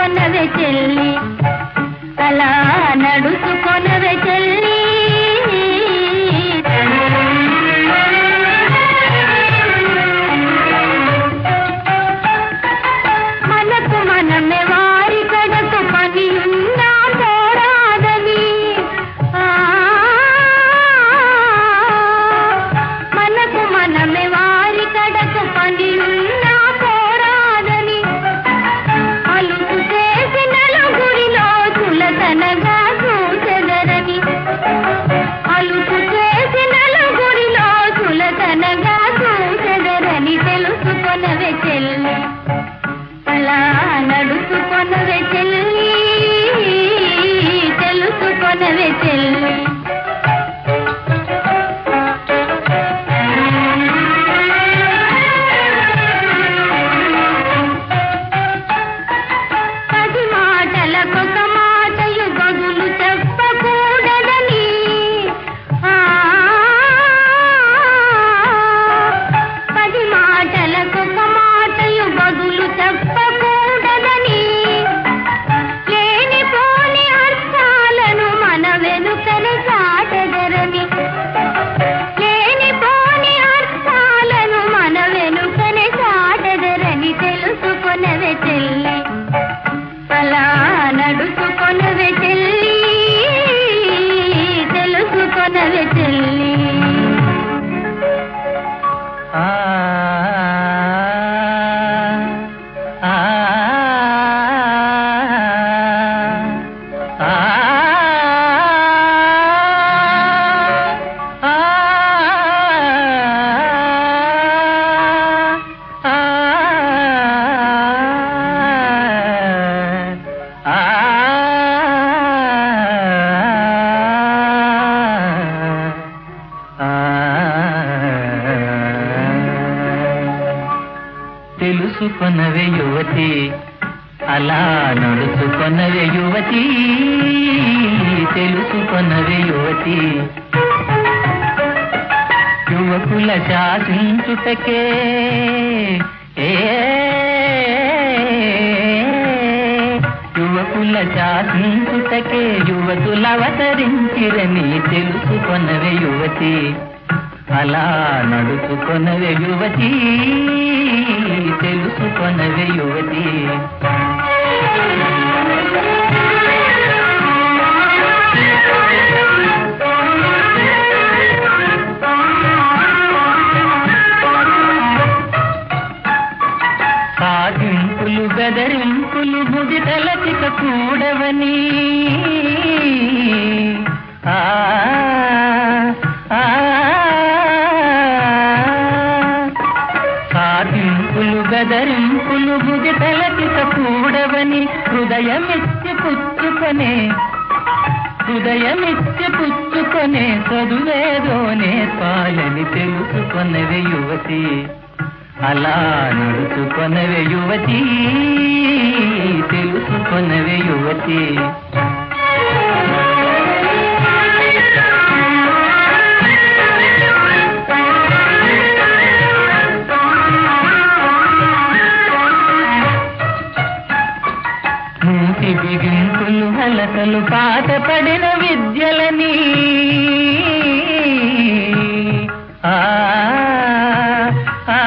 తెలుసుకొనవే చెల్లి అలా నడుచుకొనవే చెల్లి మనకు మనమే వారి కడకు పని ఉన్నా పోరాదని ఆ, మనకు మనమే వారి కడకు పని ఉన్నా పోరాదని అలుపు చేసి నలుగురిలో చులకనగా చూచెదరని అలుపు చేసి నలుగురిలో చులకనగా చూచెదరని తెలుసుకొనవే చెల్లి అలా నడుచుకొనవే చెల్లి తెలుసుకొనవే చెల్లి పది మాటలకొక మాటయు బదులు చెప్పకూడదని ఆ, పది మాటలకొక మాటయు బదులు చెప్పకూడదని లేనిపోని అర్థాలను మన వెనుకనే చాటెదరని లేనిపోని అర్థాలను మన వెనుకనే చాటెదరని తెలుసుకొనవే చెల్లి అలా నడుచుకొనవే చెల్లి తెలుసుకొనవే చెల్లి ఆ ఆ ఆ తెలుసుకొనవే యువతి అలా నడుచుకొనవే యువతి తెలుసుకొనవే యువతి యువకుల శాసించుటకే ఏ యువకుల శాసించుటకే యువతులు అవతరించిరని తెలుసుకొనవే యువతి అలా నడుచుకొనవే యువతి తెలుసుకొనవే యువతి సాగింపులు బెదరింపులు ముదితలచిక కూడవని ఆ ఆ, సాగింపులు బెదరింపులు ముదితలచిక కూడవని హృదయమిచ్చి పుచ్చుకొనే హృదయమిచ్చి పుచ్చుకొనే చదువేదోనే పాలని తెలుసుకొనవే యువతి అలా నడుచుకొనవే యువతి తెలుసుకొనవే యువతి మూతి బిగింపులు హలకలు పాట పడిన విద్యలని ఆ ఆ,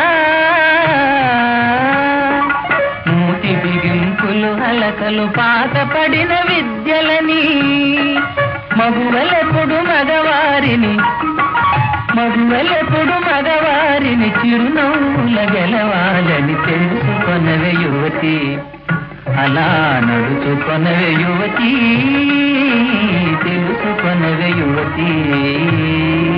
మూతి బిగింపులు హలకలు పాట పడిన విద్యలని మగువలెప్పుడు మగవారిని మగువలెప్పుడు మగవారిని చిరునవ్వుల గెలవాలని తెలుసుకొనవే యువతి అలా నడుచుకొనవే యువతి తెలుసుకొనవే యువతి